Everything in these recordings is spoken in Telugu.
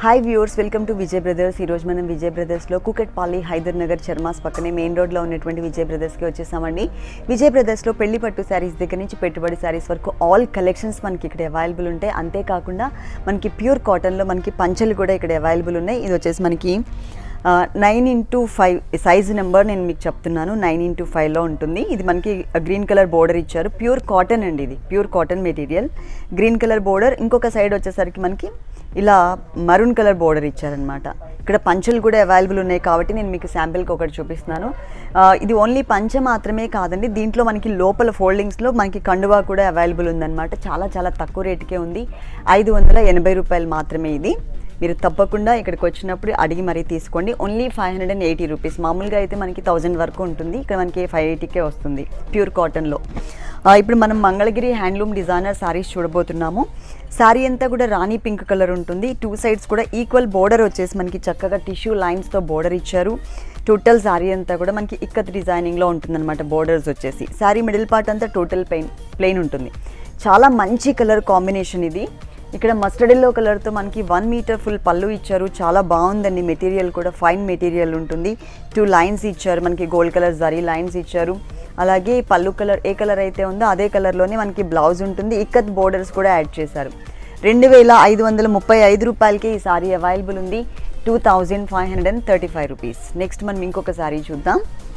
hi viewers welcome to Vijay brothers ఈరోజు మనం విజయ్ బ్రదర్స్లో కుకట్పల్లి హైదర్ నగర్ చర్మాస్ పక్కనే మెయిన్ రోడ్లో ఉన్నటువంటి విజయ్ బ్రదర్స్కి వచ్చేసామండి విజయ్ బ్రదర్స్లో పెళ్లి పట్టు శారీస్ దగ్గర నుంచి పెట్టుబడి శారీస్ వరకు ఆల్ కలెక్షన్స్ మనకి ఇక్కడ అవైలబుల్ ఉంటాయి అంతేకాకుండా మనకి ప్యూర్ కాటన్లో మనకి పంచలు కూడా ఇక్కడ అవైలబుల్ ఉన్నాయి ఇది వచ్చేసి మనకి nine into five size number నేను మీకు చెప్తున్నాను నైన్ ఇంటూ ఫైవ్లో ఉంటుంది ఇది మనకి గ్రీన్ కలర్ బోర్డర్ ఇచ్చారు ప్యూర్ కాటన్ అండి ఇది pure cotton material green colour border ఇంకొక సైడ్ వచ్చేసరికి మనకి ఇలా మరూన్ కలర్ బోర్డర్ ఇచ్చారనమాట ఇక్కడ పంచలు కూడా అవైలబుల్ ఉన్నాయి కాబట్టి నేను మీకు శాంపిల్కి ఒకటి చూపిస్తున్నాను ఆ, ఇది ఓన్లీ పంచ మాత్రమే కాదండి దీంట్లో మనకి లోపల ఫోల్డింగ్స్లో మనకి కండువా కూడా అవైలబుల్ ఉందన్నమాట చాలా చాలా తక్కువ రేటుకే ఉంది ఐదు వందల ఎనభై రూపాయలు మాత్రమే ఇది మీరు తప్పకుండా ఇక్కడికి వచ్చినప్పుడు అడిగి మరీ తీసుకోండి only five hundred and eighty rupees మామూలుగా అయితే మనకి థౌజండ్ వరకు ఉంటుంది ఇక్కడ మనకి ఫైవ్ ఎయిటీకే వస్తుంది ప్యూర్ కాటన్లో ఆ, ఇప్పుడు మనం మంగళగిరి హ్యాండ్లూమ్ డిజైనర్ శారీస్ చూడబోతున్నాము శారీ అంతా కూడా రాణి పింక్ కలర్ ఉంటుంది టూ సైడ్స్ కూడా ఈక్వల్ బోర్డర్ వచ్చేసి మనకి చక్కగా టిష్యూ లైన్స్తో బోర్డర్ ఇచ్చారు టోటల్ శారీ అంతా కూడా మనకి ఇక్కత్ డిజైనింగ్లో ఉంటుందన్నమాట బోర్డర్స్ వచ్చేసి శారీ మిడిల్ పార్ట్ అంతా టోటల్ ప్లెయిన్ ప్లెయిన్ ఉంటుంది చాలా మంచి కలర్ కాంబినేషన్ ఇది ఇక్కడ మస్టర్డ్ ఎల్లో కలర్తో మనకి వన్ మీటర్ ఫుల్ పళ్ళు ఇచ్చారు చాలా బాగుందండి మెటీరియల్ కూడా ఫైన్ మెటీరియల్ ఉంటుంది టూ లైన్స్ ఇచ్చారు మనకి గోల్డ్ కలర్ జరీ లైన్స్ ఇచ్చారు అలాగే పళ్ళు కలర్ ఏ కలర్ అయితే ఉందో అదే కలర్లోనే మనకి బ్లౌజ్ ఉంటుంది ఇక్కత్ బోర్డర్స్ కూడా యాడ్ చేశారు రెండు వేల ఐదు వందల ముప్పై ఐదు రూపాయలకి ఈ సారీ అవైలబుల్ ఉంది two thousand five hundred and thirty five rupees next మనం ఇంకొక సారీ చూద్దాం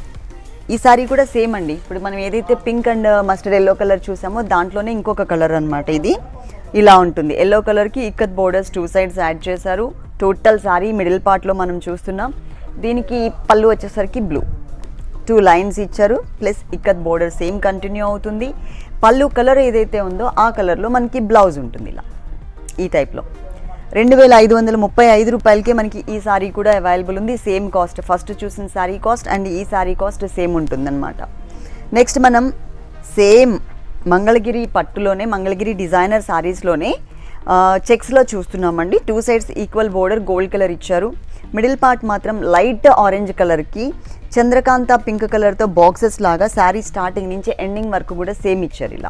ఈ సారీ కూడా సేమ్ అండి ఇప్పుడు మనం ఏదైతే pink and mustard yellow colour చూసామో దాంట్లోనే ఇంకొక కలర్ అన్నమాట ఇది ఇలా ఉంటుంది ఎల్లో కలర్కి ikat borders two sides add చేశారు టోటల్ సారీ మిడిల్ పార్ట్లో మనం చూస్తున్నాం దీనికి పళ్ళు వచ్చేసరికి బ్లూ టూ లైన్స్ ఇచ్చారు plus ikat border same continue అవుతుంది పళ్ళు కలర్ ఏదైతే ఉందో ఆ కలర్లో మనకి బ్లౌజ్ ఉంటుంది ఇలా ఈ టైప్లో రెండు వేల ఐదు వందల ముప్పై ఐదు రూపాయలకే మనకి ఈ సారీ కూడా అవైలబుల్ ఉంది సేమ్ కాస్ట్ ఫస్ట్ చూసిన సారీ కాస్ట్ అండ్ ఈ సారీ కాస్ట్ సేమ్ ఉంటుందన్నమాట నెక్స్ట్ మనం సేమ్ మంగళగిరి పట్టులోనే మంగళగిరి డిజైనర్ సారీస్లోనే చెక్స్లో చూస్తున్నామండి two sides equal border gold colour ఇచ్చారు మిడిల్ పార్ట్ మాత్రం లైట్ ఆరెంజ్ కలర్కి చంద్రకాంత పింక్ కలర్తో బాక్సెస్ లాగా శారీ స్టార్టింగ్ నుంచి ఎండింగ్ వరకు కూడా సేమ్ ఇచ్చారు ఇలా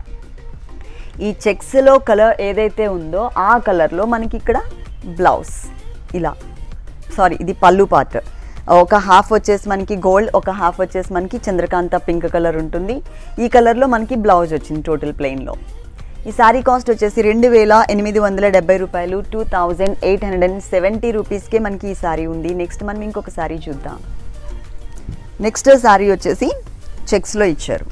ఈ చెక్స్లో కలర్ ఏదైతే ఉందో ఆ కలర్లో మనకి ఇక్కడ బ్లౌజ్ ఇలా సారీ ఇది పళ్ళు పార్ట్ ఒక హాఫ్ వచ్చేసి మనకి గోల్డ్ ఒక హాఫ్ వచ్చేసి మనకి చంద్రకాంత పింక్ కలర్ ఉంటుంది ఈ కలర్లో మనకి బ్లౌజ్ వచ్చింది టోటల్ ప్లెయిన్లో ఈ శారీ కాస్ట్ వచ్చేసి రెండు వేల ఎనిమిది వందల డెబ్బై రూపాయలు two thousand eight hundred and seventy రూపీస్కే మనకి ఈ శారీ ఉంది నెక్స్ట్ మనం ఇంకొక శారీ చూద్దాం నెక్స్ట్ శారీ వచ్చేసి చెక్స్లో ఇచ్చారు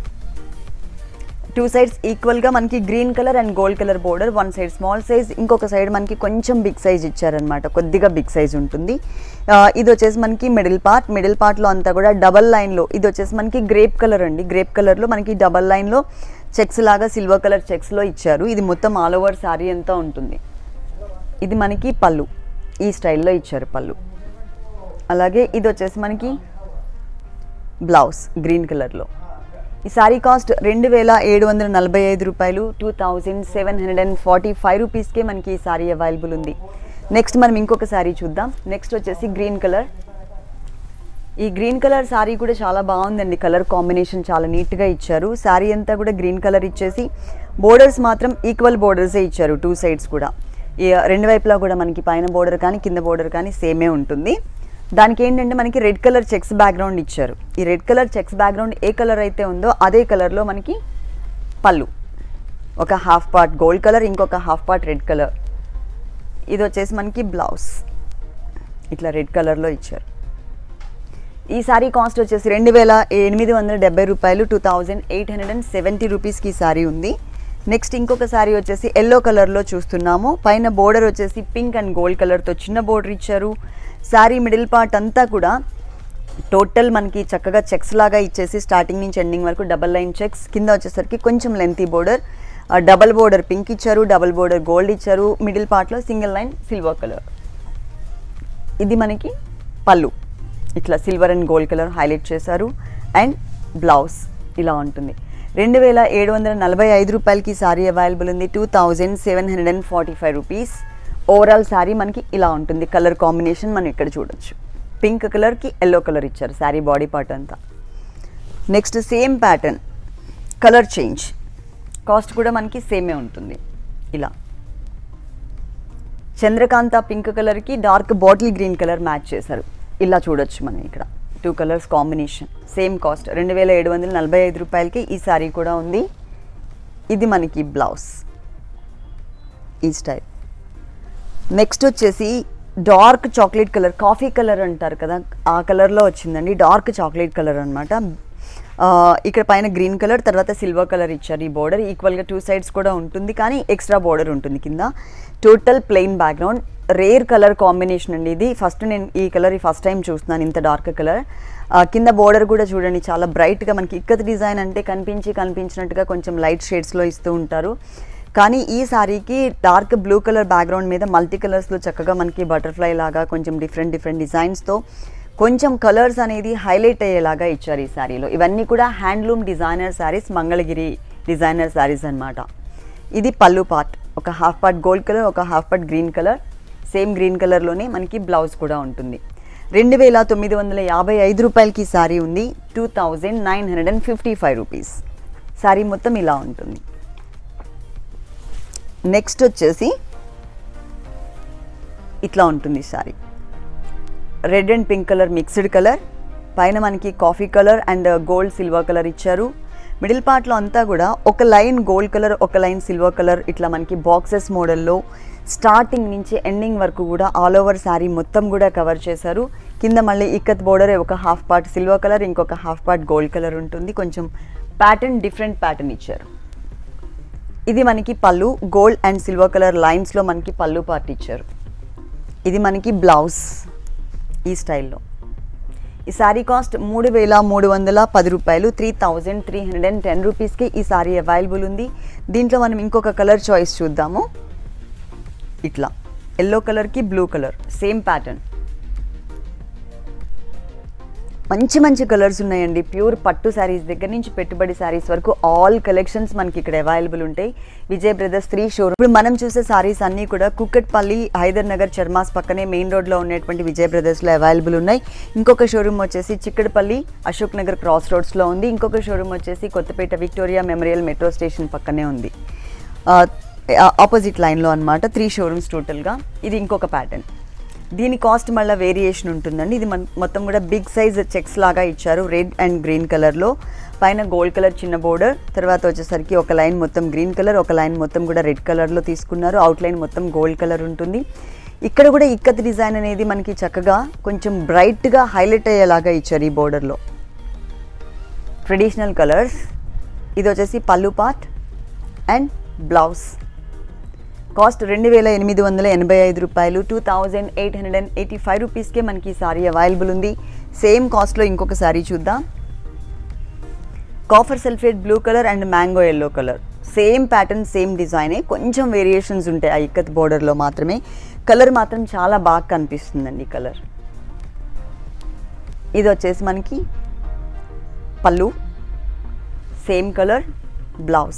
టూ సైడ్స్ ఈక్వల్గా మనకి green colour and gold colour border one side small size ఇంకొక సైడ్ మనకి కొంచెం బిగ్ సైజ్ ఇచ్చారనమాట కొద్దిగా బిగ్ సైజ్ ఉంటుంది ఆ, ఇది వచ్చేసి మనకి మిడిల్ పార్ట్ మిడిల్ పార్ట్లో అంతా కూడా డబల్ లైన్లో ఇది వచ్చేసి మనకి గ్రేప్ కలర్ అండి గ్రేప్ కలర్లో మనకి డబల్ లైన్లో చెక్స్ లాగా సిల్వర్ కలర్ చెక్స్లో ఇచ్చారు ఇది మొత్తం ఆల్ ఓవర్ శారీ అంతా ఉంటుంది ఇది మనకి పళ్ళు ఈ స్టైల్లో ఇచ్చారు పళ్ళు అలాగే ఇది వచ్చేసి మనకి బ్లౌజ్ గ్రీన్ కలర్లో ఈ సారీ కాస్ట్ రెండు వేల ఏడు వందల నలభై ఐదు రూపాయలు two thousand seven hundred and forty five రూపీస్కే మనకి ఈ సారీ అవైలబుల్ ఉంది నెక్స్ట్ మనం ఇంకొక సారీ చూద్దాం నెక్స్ట్ వచ్చేసి గ్రీన్ కలర్ ఈ గ్రీన్ కలర్ శారీ కూడా చాలా బాగుందండి కలర్ కాంబినేషన్ చాలా నీట్గా ఇచ్చారు శారీ అంతా కూడా గ్రీన్ కలర్ ఇచ్చేసి బోర్డర్స్ మాత్రం ఈక్వల్ బోర్డర్సే ఇచ్చారు టూ సైడ్స్ కూడా ఈ రెండు వైపులా కూడా మనకి పైన బోర్డర్ కానీ కింద బోర్డర్ కానీ సేమే ఉంటుంది దానికి ఏంటంటే మనకి రెడ్ కలర్ చెక్స్ బ్యాక్గ్రౌండ్ ఇచ్చారు ఈ రెడ్ కలర్ చెక్స్ బ్యాక్గ్రౌండ్ ఏ కలర్ అయితే ఉందో అదే కలర్లో మనకి పళ్ళు ఒక హాఫ్ పార్ట్ గోల్డ్ కలర్ ఇంకొక హాఫ్ పార్ట్ రెడ్ కలర్ ఇది వచ్చేసి మనకి బ్లౌజ్ ఇట్లా రెడ్ కలర్లో ఇచ్చారు ఈ సారీ కాస్ట్ వచ్చేసి రెండు వేల ఎనిమిది వందల డెబ్బై రూపాయలు two thousand eight hundred and seventy రూపీస్కి ఈ సారీ ఉంది నెక్స్ట్ ఇంకొక సారీ వచ్చేసి ఎల్లో కలర్లో చూస్తున్నాము పైన బోర్డర్ వచ్చేసి పింక్ అండ్ గోల్డ్ కలర్తో చిన్న బోర్డర్ ఇచ్చారు సారీ మిడిల్ పార్ట్ అంతా కూడా టోటల్ మనకి చక్కగా చెక్స్ లాగా ఇచ్చేసి స్టార్టింగ్ నుంచి ఎండింగ్ వరకు డబల్ లైన్ చెక్స్ కింద వచ్చేసరికి కొంచెం lengthy border double border pink ఇచ్చారు డబల్ బోర్డర్ గోల్డ్ ఇచ్చారు మిడిల్ పార్ట్లో సింగిల్ లైన్ సిల్వర్ కలర్ ఇది మనకి పళ్ళు ఇట్లా silver and gold colour highlight చేశారు అండ్ బ్లౌజ్ ఇలా ఉంటుంది రెండు వేల ఏడు వందల నలభై ఐదు రూపాయలకి సారీ అవైలబుల్ ఉంది two thousand seven hundred and forty five rupees overall sari మనకి ఇలా ఉంటుంది కలర్ కాంబినేషన్ మనం ఇక్కడ చూడొచ్చు పింక్ కలర్కి ఎల్లో కలర్ ఇచ్చారు శారీ బాడీ పార్ట్ అంతా next same pattern colour change cost కూడా మనకి సేమే ఉంటుంది ఇలా చంద్రకాంత పింక్ కలర్కి dark bottle green colour match చేశారు ఇలా చూడొచ్చు మనం ఇక్కడ two colours combination same cost రెండు వేల ఏడు వందల నలభై ఐదు రూపాయలకి ఈ శారీ కూడా ఉంది ఇది మనకి బ్లౌజ్ ఈ స్టైల్ నెక్స్ట్ వచ్చేసి dark chocolate colour coffee colour అంటారు కదా ఆ కలర్లో వచ్చిందండి డార్క్ చాక్లెట్ కలర్ అనమాట ఇక్కడ పైన గ్రీన్ కలర్ తర్వాత సిల్వర్ కలర్ ఇచ్చారు ఈ బోర్డర్ ఈక్వల్గా టూ సైడ్స్ కూడా ఉంటుంది కానీ ఎక్స్ట్రా బోర్డర్ ఉంటుంది కింద total plain background rare colour combination అండి ఇది ఫస్ట్ నేను ఈ కలర్ ఫస్ట్ టైం చూస్తున్నాను ఇంత డార్క్ కలర్ కింద బోర్డర్ కూడా చూడండి చాలా బ్రైట్గా మనకి ఇక్కత్ డిజైన్ అంటే కనిపించి కనిపించినట్టుగా కొంచెం లైట్ షేడ్స్లో ఇస్తూ ఉంటారు కానీ ఈ శారీకి డార్క్ బ్లూ కలర్ బ్యాక్గ్రౌండ్ మీద మల్టీ కలర్స్లో చక్కగా మనకి బటర్ఫ్లై లాగా కొంచెం డిఫరెంట్ డిఫరెంట్ డిజైన్స్తో కొంచెం కలర్స్ అనేది హైలైట్ అయ్యేలాగా ఇచ్చారు ఈ శారీలో ఇవన్నీ కూడా handloom designer saris Mangalagiri designer saris అన్నమాట ఇది పళ్ళు పార్ట్ ఒక హాఫ్ పార్ట్ గోల్డ్ కలర్ ఒక half part green colour same green కలర్లోనే మనకి బ్లౌజ్ కూడా ఉంటుంది రెండు వేల తొమ్మిది వందల యాభై ఐదు రూపాయలకి ఈ శారీ ఉంది two thousand nine hundred and fifty five rupees sari మొత్తం ఇలా ఉంటుంది నెక్స్ట్ వచ్చేసి ఇట్లా ఉంటుంది sari red and pink colour mixed colour పైన మనకి coffee colour and gold silver colour ఇచ్చారు మిడిల్ పార్ట్లో అంతా కూడా ఒక లైన్ గోల్డ్ కలర్ ఒక లైన్ సిల్వర్ కలర్ ఇట్లా మనకి బాక్సెస్ మోడల్లో స్టార్టింగ్ నుంచి ఎండింగ్ వరకు కూడా ఆల్ ఓవర్ శారీ మొత్తం కూడా కవర్ చేశారు కింద మళ్ళీ ఇక్కత్ బోర్డర్ ఒక హాఫ్ పార్ట్ సిల్వర్ కలర్ ఇంకొక హాఫ్ పార్ట్ గోల్డ్ కలర్ ఉంటుంది కొంచెం ప్యాటర్న్ డిఫరెంట్ ప్యాటర్న్ ఇచ్చారు ఇది మనకి పళ్ళు గోల్డ్ అండ్ సిల్వర్ కలర్ లైన్స్లో మనకి పళ్ళు పార్ట్ ఇచ్చారు ఇది మనకి బ్లౌజ్ ఈ స్టైల్లో ఈ శారీ కాస్ట్ మూడు వేల మూడు వందల పది రూపాయలు three thousand three hundred and ten రూపీస్కి ఈ శారీ అవైలబుల్ ఉంది దీంట్లో మనం ఇంకొక కలర్ చాయిస్ చూద్దాము ఇట్లా ఎల్లో కలర్కి బ్లూ కలర్ సేమ్ ప్యాటర్న్ మంచి మంచి కలర్స్ ఉన్నాయండి ప్యూర్ పట్టు శారీస్ దగ్గర నుంచి పెట్టుబడి శారీస్ వరకు ఆల్ కలెక్షన్స్ మనకి ఇక్కడ అవైలబుల్ ఉంటాయి విజయ్ బ్రదర్స్ త్రీ షోరూమ్ ఇప్పుడు మనం చూసే శారీస్ అన్నీ కూడా కుక్కట్పల్లి హైదర్ నగర్ చర్మాస్ పక్కనే మెయిన్ రోడ్లో ఉన్నటువంటి విజయ్ బ్రదర్స్లో అవైలబుల్ ఉన్నాయి ఇంకొక షోరూమ్ వచ్చేసి చిక్కడపల్లి అశోక్ నగర్ క్రాస్ రోడ్స్లో ఉంది ఇంకొక షోరూమ్ వచ్చేసి Kothapet Victoria memorial metro station పక్కనే ఉంది ఆపోజిట్ లైన్లో అనమాట త్రీ షోరూమ్స్ టోటల్గా ఇది ఇంకొక ప్యాటర్న్ దీని కాస్ట్ మళ్ళీ వేరియేషన్ ఉంటుందండి ఇది మన మొత్తం కూడా బిగ్ సైజ్ చెక్స్ లాగా ఇచ్చారు రెడ్ అండ్ గ్రీన్ కలర్లో పైన గోల్డ్ కలర్ చిన్న బోర్డర్ తర్వాత వచ్చేసరికి ఒక లైన్ మొత్తం గ్రీన్ కలర్ ఒక లైన్ మొత్తం కూడా రెడ్ కలర్లో తీసుకున్నారు అవుట్ లైన్ మొత్తం గోల్డ్ కలర్ ఉంటుంది ఇక్కడ కూడా ఇక్కత్ డిజైన్ అనేది మనకి చక్కగా కొంచెం బ్రైట్గా హైలైట్ అయ్యేలాగా ఇచ్చారు ఈ బోర్డర్లో ట్రెడిషనల్ కలర్స్ ఇది వచ్చేసి పళ్ళు పార్ట్ అండ్ బ్లౌజ్ కాస్ట్ రెండు వేల ఎనిమిది వందల ఎనభై ఐదు రూపాయలు two thousand eight hundred and eighty five రూపీస్కే మనకి ఈ సారీ అవైలబుల్ ఉంది సేమ్ కాస్ట్లో ఇంకొక సారీ చూద్దాం copper sulphate blue colour and mango yellow colour same pattern same డిజైనే కొంచెం వేరియేషన్స్ ఉంటాయి ఆ ఇక్కత్ బోర్డర్లో మాత్రమే కలర్ మాత్రం చాలా బాగా కనిపిస్తుందండి కలర్ ఇది వచ్చేసి మనకి పళ్ళు సేమ్ కలర్ బ్లౌజ్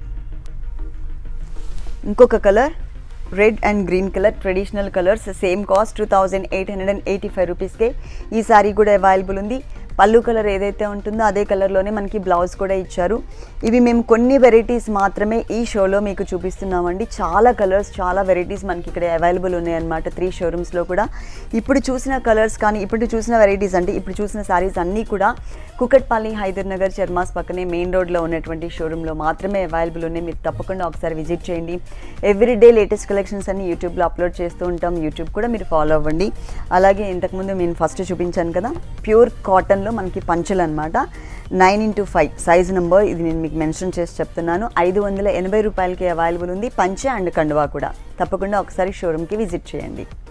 ఇంకొక colour red and green colour traditional colours same cost two thousand eight hundred and eighty five రూపీస్కే ఈ సారీ కూడా అవైలబుల్ ఉంది పళ్ళు కలర్ ఏదైతే ఉంటుందో అదే కలర్లోనే మనకి బ్లౌజ్ కూడా ఇచ్చారు ఇవి మేము కొన్ని వెరైటీస్ మాత్రమే ఈ షోలో మీకు చూపిస్తున్నామండి చాలా కలర్స్ చాలా వెరైటీస్ మనకి ఇక్కడ అవైలబుల్ ఉన్నాయన్నమాట త్రీ షోరూమ్స్లో కూడా ఇప్పుడు చూసిన కలర్స్ కానీ ఇప్పుడు చూసిన వెరైటీస్ అంటే ఇప్పుడు చూసిన శారీస్ అన్నీ కూడా కుకట్పల్లి హైదర్ నగర్ చర్మాస్ పక్కనే మెయిన్ రోడ్లో ఉన్నటువంటి షోరూంలో మాత్రమే అవైలబుల్ ఉన్నాయి మీరు తప్పకుండా ఒకసారి విజిట్ చేయండి ఎవ్రీ డే లేటెస్ట్ కలెక్షన్స్ అన్ని యూట్యూబ్లో అప్లోడ్ చేస్తూ ఉంటాం యూట్యూబ్ కూడా మీరు ఫాలో అవ్వండి అలాగే ఇంతకుముందు నేను ఫస్ట్ చూపించాను కదా ప్యూర్ కాటన్లో మనకి పంచులు అనమాట nine into five size number ఇది నేను మీకు మెన్షన్ చేసి చెప్తున్నాను ఐదు వందల ఎనభై రూపాయలకి అవైలబుల్ ఉంది పంచ అండ్ కండువా కూడా తప్పకుండా ఒకసారి షోరూమ్కి విజిట్ చేయండి